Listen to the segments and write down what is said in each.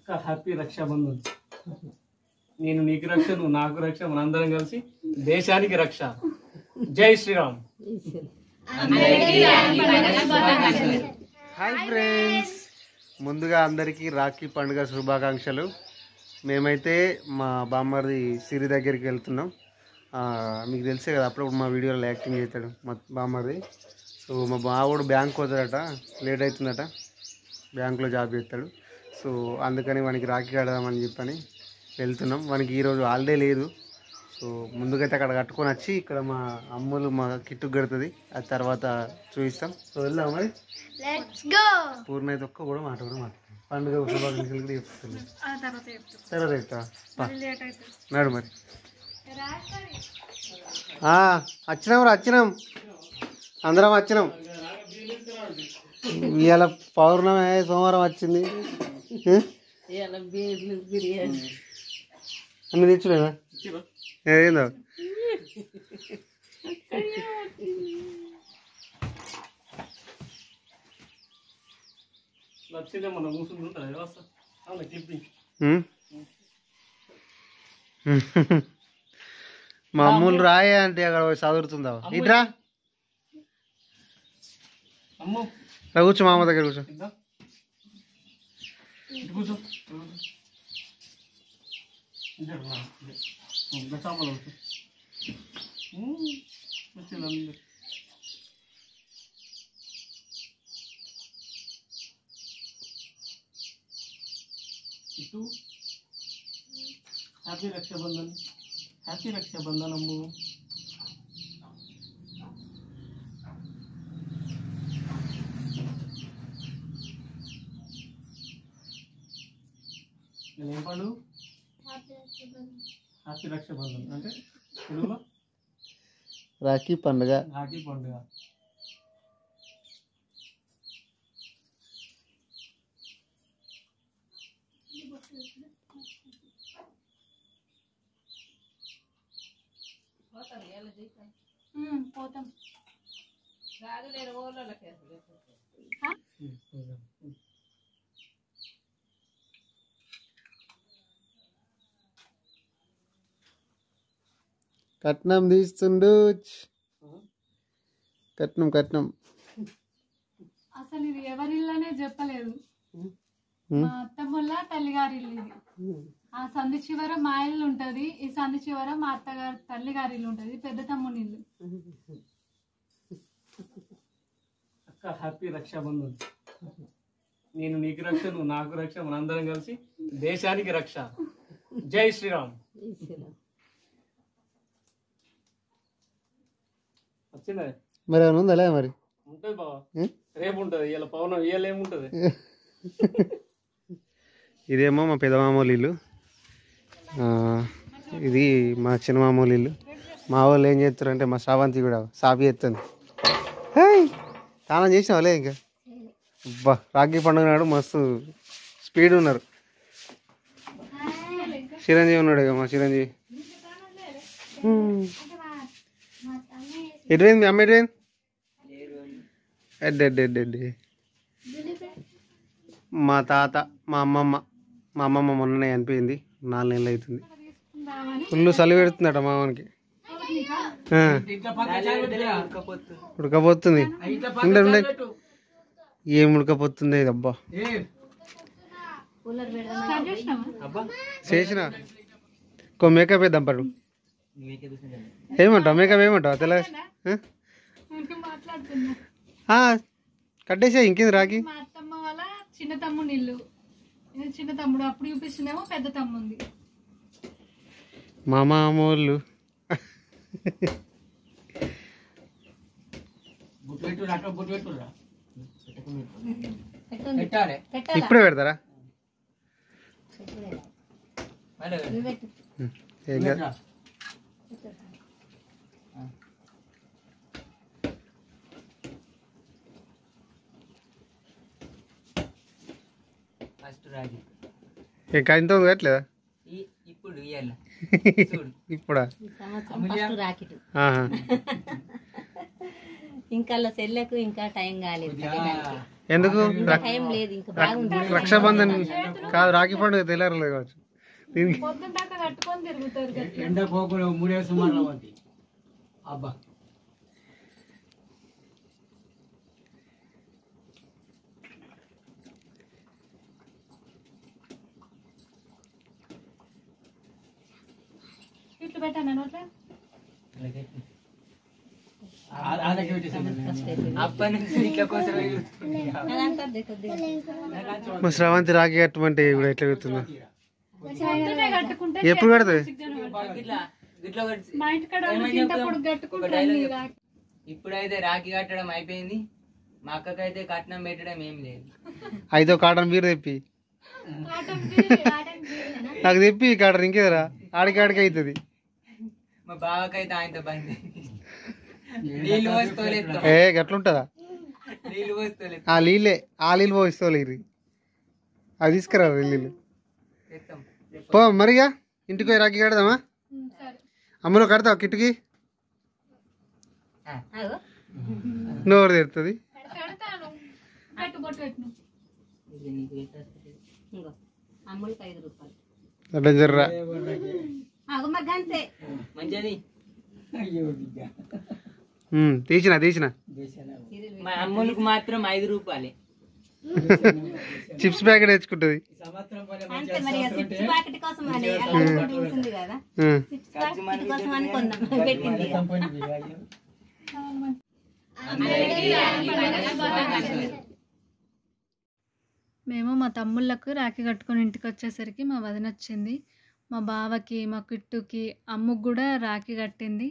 అక్క హ్యాపీ రక్షాబంధన్ నేను నీకు రక్ష నువ్వు నాకు రక్ష మనందరం కలిసి దేశానికి రక్ష జై శ్రీరామ్ హాయ్ ఫ్రెండ్స్ ముందుగా అందరికీ రాఖీ పండుగ శుభాకాంక్షలు మేమైతే మా బామ్మది సిరి దగ్గరికి వెళ్తున్నాం ఆ, మీకు తెలిసే కదా అప్పుడప్పుడు మా వీడియోలో యాక్టింగ్ చేస్తాడు మా బామ్మది సో మా బావుడు బ్యాంక్ పోతాడట లేట్ అవుతుందట బ్యాంకులో జాబ్ చేస్తాడు సో అందుకని వానికి రాఖీ కడదామని చెప్పని వెళ్తున్నాం వానికి ఈరోజు హాలిడే లేదు సో ముందుకైతే అక్కడ కట్టుకొని వచ్చి ఇక్కడ మా అమ్ములు మా కిట్టుకు కడుతుంది ఆ తర్వాత చూపిస్తాం సో వెళ్దాం మరి పూర్ణ అయితే ఒక్క కూడా మాట కూడా మాట పండుగ శుభాకాంక్షలు కూడా చెప్తుంది సరే రైతా పా. నాడు మరి ఆ, వచ్చినాం రా వచ్చినాం అందరం వచ్చినాం ఇవాళ పౌర్ణమి సోమవారం వచ్చింది ఏ? అన్ని తెచ్చులేదా ఏందో నచ్చితే మన కూర్చుంది ఉంటుంది వ్యవస్థ అవునా క్లిప్పింగ్ ఉమ్. మా అమ్ములు రాయే అంటే అక్కడ పోయి చదువుతుందా ఇట్రా అమ్మో రా కూర్చో మా అమ్మ దగ్గర కూర్చో ఇద్దా ఇటు కూర్చో ఇద్దరు రా. ఇద్దరు చేపలు అవుతాయి. ఉమ్, వచ్చింది అందరు. ఇటు హ్యాపీ రక్షాబంధన్ హ్యాపీ రక్షాబంధన్ అమ్ము నేను ఏం పండు హ్యాపీ రక్షాబంధన్ అంటే తెలుగులో రాఖీ పండుగ రాఖీ పండుగ పోతాం కట్నం తీస్తుండు కట్నం కట్నం అసలు ఇది ఎవరిల్లనే చెప్పలేదు ఉమ్. మా అత్తమ్మల తల్లిగారి ఇల్లు ఇది ఆ సంధి చివర మా ఇల్లు ఉంటది ఈ సంధి చివర మా అత్తగారి తల్లిగారి ఇల్లు ఉంటది పెద్ద తమ్ముని ఇల్లు అక్క హ్యాపీ రక్షాబంధన్ నేను నీకు రక్ష నువ్వు నాకు రక్ష మనందరం కలిసి దేశానికి రక్ష జై శ్రీరామ్ వచ్చిందా మరి ఏమైనా ఉందా లే మరి ఉంటుంది బావా ఏ? రేపు ఉంటుంది ఇవాళ పవనం ఇవాళ ఏముంటుంది ఇదేమో మా పెద్ద మామూలు ఇల్లు ఆ, ఇది మా చిన్న మామూలు ఇల్లు మా వాళ్ళు ఏం చేస్తారంటే మా శ్రావంతి కూడా సాపి చేస్తుంది హేయ్ స్నానం చేసినావులే ఇంకా అబ్బా రాఖీ పండుగ నాడు మస్తు స్పీడ్ ఉన్నారు చిరంజీవి ఉన్నాడు ఇక మా చిరంజీవి ఎటువైంది మీ అమ్మ ఎటువైంది ఎడ్డు ఎడ్డు ఎడ్డు ఎడ్డు మా తాత మా అమ్మమ్మ మా అమ్మమ్మ మొన్ననే చనిపోయింది నాలుగు నెలలు అవుతుంది ఫుల్ చలి పెడుతుందట మా మామకి ఆ, ఉడకపోతుంది ఉండే ఉండే ఏం ఉడకపోతుంది ఇది అబ్బా స్టార్ట్ చేసినావా చేసిన ఇంకో మేకప్ వేద్దాం పడు ఏమంటావు మేకప్ ఏమంటావు తెల్ల ఇంకా మాట్లాడుతున్నా కట్టేసా ఇంకేంది రాకి మా అత్తమ్మ వాళ్ళ చిన్న తమ్ముని ఇల్లు ఇది చిన్న తమ్ముడు అప్పుడు చూపిస్తుందేమో పెద్ద తమ్ముంది మా మామూలు బుట్టు పెట్టు అక్కడ బుట్టు పెట్టురా ఇప్పుడే పెడతారా ఏం కాదు ఫస్ట్ రాగి ఇంకా ఇంత ఉంది కట్టలేదా ఈ- ఇప్పుడు ఇయ్యాల ఇప్పుడా ఆహా. ఇంకా అలా సెల్లకు ఇంకా టైం కాలేదు కట్టడానికి. ఎందుకు రక్- టైం లేదు ఇంకా బాగుంది రక్షాబంధన్ కాదు రాఖీ పండుగ తెలియలేదు కావచ్చు దీనికి పొద్దున దాకా కట్టుకొని తిరుగుతారు కదా. ఎండ పోకుండా మూడేసి మరలవద్ది అబ్బా ఇట్లు పెట్టాను నోట్లే ఆడకి వచ్చేసింది అప్పటి నుంచి ఇట్లా కోసం అదంతా కొద్దిగా మా శ్రవంతి రాఖీ కట్టమంటే ఇప్పుడు ఎట్లా పెడుతుందా పొద్దునే కట్టుకుంటే ఎప్పుడు కడుతుంది ఇట్లా ఇట్లా ఒకటి మా ఇంటికాడ వాళ్ళు ఏమని చింతప్పుడు చెప్తాం? కట్టుకుంటారు ఒక dialogue అన్ని చెప్పు. రాకి. ఇప్పుడైతే రాఖీ కట్టడం అయిపోయింది మా అక్కకైతే కట్నం పెట్టడం ఏం లేదు ఐదో కాటన్ బీర్ తెప్పి నాకు తెప్పి కాటన్ ఇంకేదరా ఆడికి ఆడికి అవుతుంది మా బావకైతే ఆయనతో బంది నీళ్ళు పోస్తోలేదు ఏ గట్లుంటుందా నీళ్ళు పోస్తోలేదు ఆ నీళ్ళే ఆ నీళ్ళు పోయిస్తోలేరు అవి తీసుకురా నీళ్ళు తెస్తాం పో మరిగా ఇంటికి పోయి రాఖీ కడదామా ఉమ్, సరే అమ్మలో కడతావు కిట్టుకి అగో నోరు తెరుతుంది కడతాను కట్టు బొట్టు పెట్టు ఇది నీకు పెట్టేస్తుంది. ఇంకో అమ్ముడికి ఐదు రూపాయలు అట్లా జర్రా అగో మరి అంతే మంచిది అయ్యో బిడ్డ ఉమ్, తీసిన తీసిన దేశాల మా అమ్ములకు మాత్రం ఐదు రూపాయలే చిప్స్ ప్యాకెట్ తెచ్చుకుంటుంది సంవత్సరం పని అంతే మరి ఇక చిప్స్ ప్యాకెట్ కోసం అని అలా ఒకటి ఉంటుంది కదా ఉమ్. చిప్స్ ప్యాకెట్ కోసం అని కొందాం పెట్టింది ఇక. సంపని అయ్యో మేము మా తమ్ముళ్ళకు రాఖీ కట్టుకొని ఇంటికి వచ్చేసరికి మా వదిన వచ్చింది మా బావకి మా కిట్టుకి అమ్ముకు కూడా రాఖీ కట్టింది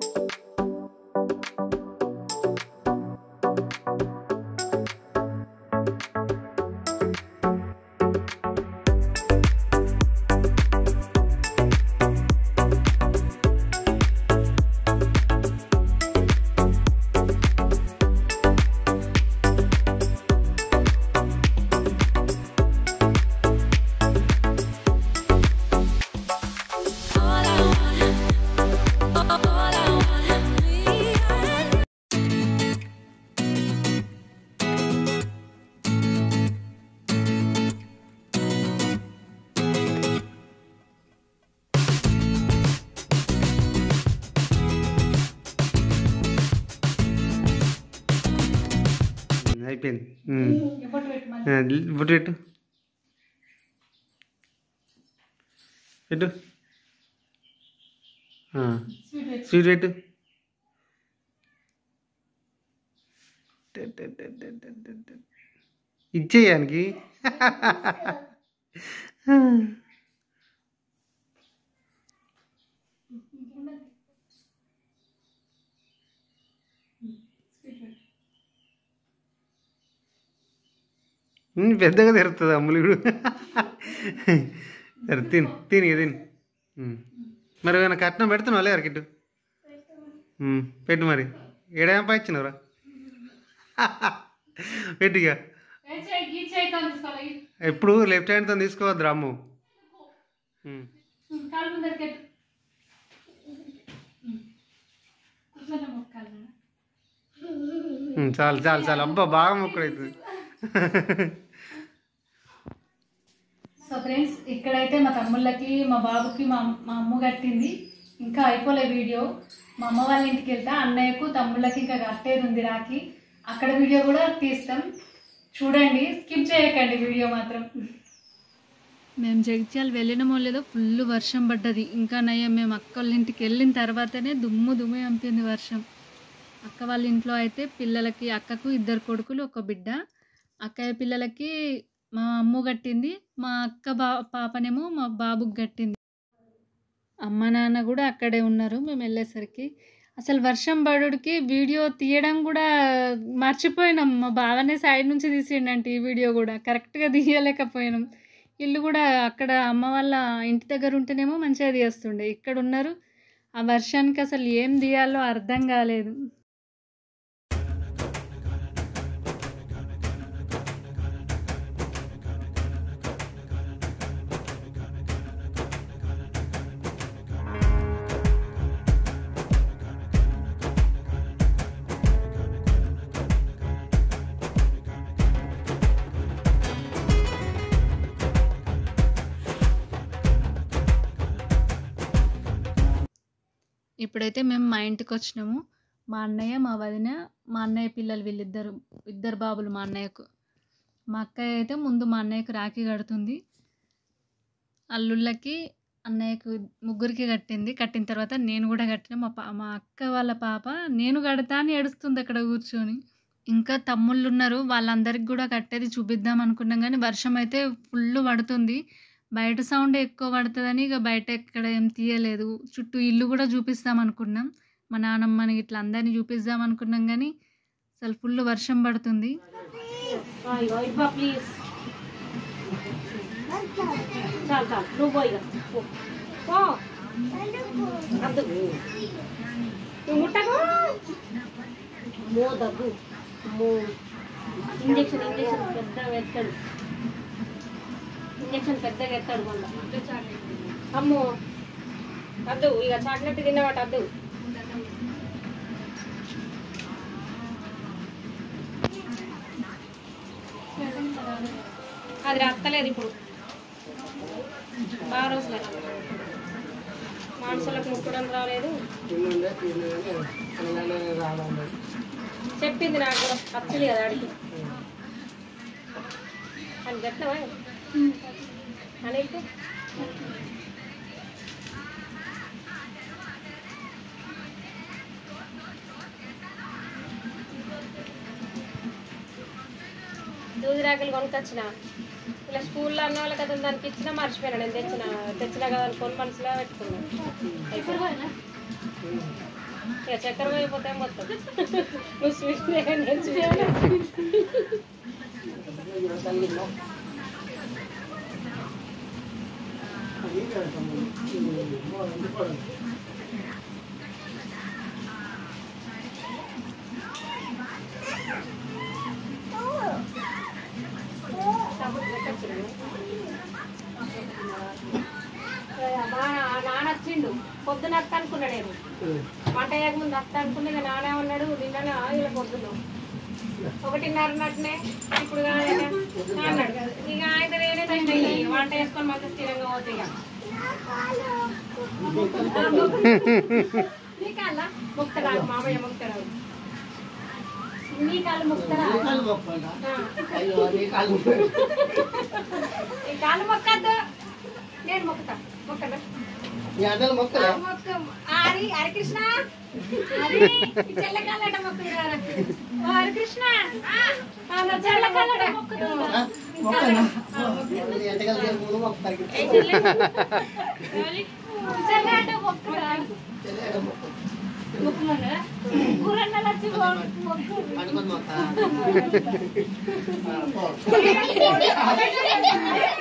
అయిపోయింది ఉమ్. ఆ, బొట్టు పెట్టు పెట్టు ఆ, స్వీట్ పెట్టు ఇచ్చేయానికి ఉమ్, పెద్దగా తెరుతుంది అమ్ములుడు సరే తిను తిని ఇక తిను ఉమ్. మరి ఏమైనా కట్నం పెడుతున్నావు లేదా కిట్టు ఉమ్, పెట్టు మరి ఏడేం పై ఇచ్చినవరా పెట్టిగా ఎప్పుడు లెఫ్ట్ హ్యాండ్తో తీసుకోవద్దు అమ్ము ఉమ్. కాలు ముందరికి కూర్చొని మొక్కాలి ఉమ్, చాలు చాలు చాలు అబ్బా బాగా మొక్కడు అవుతుంది సో ఫ్రెండ్స్ ఇక్కడైతే మా తమ్ముళ్ళకి మా బాబుకి మా మా అమ్మ కట్టింది ఇంకా అయిపోలే వీడియో మా అమ్మ వాళ్ళ ఇంటికి వెళ్తా అన్నయ్యకు తమ్ముళ్ళకి ఇంకా కట్టేది ఉంది రాకి అక్కడ వీడియో కూడా తీస్తాం చూడండి స్కిప్ చేయకండి వీడియో మాత్రం మేము జగిత్యాల వెళ్ళినమో లేదో ఫుల్ వర్షం పడ్డది ఇంకా నయ్యం మేము అక్క వాళ్ళ ఇంటికి వెళ్ళిన తర్వాతనే దుమ్ము దుమ్ము చంపింది వర్షం అక్క వాళ్ళ ఇంట్లో అయితే పిల్లలకి అక్కకు ఇద్దరు కొడుకులు ఒక బిడ్డ అక్కయ్య పిల్లలకి మా అమ్మ కట్టింది మా అక్క బా పాపనేమో మా బాబుకి కట్టింది అమ్మ నాన్న కూడా అక్కడే ఉన్నారు మేము వెళ్ళేసరికి అసలు వర్షం పడుడికి వీడియో తీయడం కూడా మర్చిపోయినాం మా బావనే సైడ్ నుంచి తీసిండంటే ఈ వీడియో కూడా కరెక్ట్గా తీయలేకపోయినాం ఇల్లు కూడా అక్కడ అమ్మ వాళ్ళ ఇంటి దగ్గర ఉంటేనేమో మంచిగా తీస్తుండే ఇక్కడ ఉన్నారు ఆ వర్షానికి అసలు ఏం తీయాలో అర్థం కాలేదు ఇప్పుడైతే మేము మా ఇంటికి వచ్చినాము మా అన్నయ్య మా వదిన మా అన్నయ్య పిల్లలు వీళ్ళిద్దరు ఇద్దరు బాబులు మా అన్నయ్యకు మా అక్కయ్య అయితే ముందు మా అన్నయ్యకు రాఖీ కడుతుంది అల్లుళ్ళకి అన్నయ్యకు ముగ్గురికి కట్టింది కట్టిన తర్వాత నేను కూడా కట్టిన మా పా మా అక్క వాళ్ళ పాప నేను కడతా అని ఏడుస్తుంది అక్కడ కూర్చొని ఇంకా తమ్ముళ్ళు ఉన్నారు వాళ్ళందరికి కూడా కట్టేది చూపిద్దాం అనుకున్నాం కానీ వర్షం అయితే ఫుల్ పడుతుంది బయట సౌండ్ ఎక్కువ పడుతుందని ఇక బయట ఎక్కడ ఏం తీయలేదు చుట్టూ ఇల్లు కూడా చూపిస్తాం అనుకున్నాం మా నానమ్మని ఇట్లా అందరినీ చూపిద్దాం అనుకున్నాం కానీ అసలు ఫుల్ వర్షం పడుతుంది ప్లీజ్ చాలు చాలు నువ్వు పోయి పో అద్దు నువ్వు ముట్టకు మో దగ్గు మో ఇంజక్షన్ ఇంజక్షన్ పెద్దగా ఎత్తాడు ఇంజక్షన్ పెద్దగా ఎత్తాడు మళ్ళీ అమ్మో అద్దు ఇక చాటినట్టు తిన్నవాట అద్దు అది రత్తలేదు ఇప్పుడు బాగా రోజులే మాంసాలకు ముక్కడం రాలేదు చెప్పింది నాకు కూడా వచ్చింది కదా అడిగి అని చెప్పినవా అనేది దూది రాకలు కొనుకొచ్చిన ఇలా స్కూల్లో అన్న వాళ్ళకి అతను దానికి ఇచ్చిన మర్చిపోయినా నేను తెచ్చిన తెచ్చిన కదా అనుకోని మనసులో పెట్టుకున్నా అయిపోయింది. ఇక చక్కెర అయిపోతే మొత్తం నువ్వు స్వీట్ నేను స్వీట్ మా నాన్న వచ్చిండు పొద్దున అత్త అనుకున్నా నేను వంట అయ్యాక ముందు అత్త అనుకున్నా ఇక నాన్న ఉన్నాడు నిన్న ఇలా పొద్దున ఒకటిన్నర నట్టునే ఇప్పుడు కాదైనా అన్నాడు ఇక ఆయన నేనే తగ్గి వంట వేసుకొని మంచి స్థిరంగా పోతే ఇక నీ కాళ్ళ ముక్తరా మామయ్య ముక్తరా నీ కాళ్ళు ముక్తరా ఈ కాళ్ళు మొక్కద్దు నేను మొక్కుతా మొక్కదా మొక్క హరి హరికృష్ణ హరి ఈ చెల్లకాలట మొక్కుతున్నారు ఓ హరికృష్ణ ఆ, నా చెల్లకాలట మొక్కుతున్నా ఏ చెల్లె? ఎవరి? ఈ చెల్లెట మొక్కురా మొక్కుమన్నా కూరన్నలు వచ్చి మొక్కు మొక్కు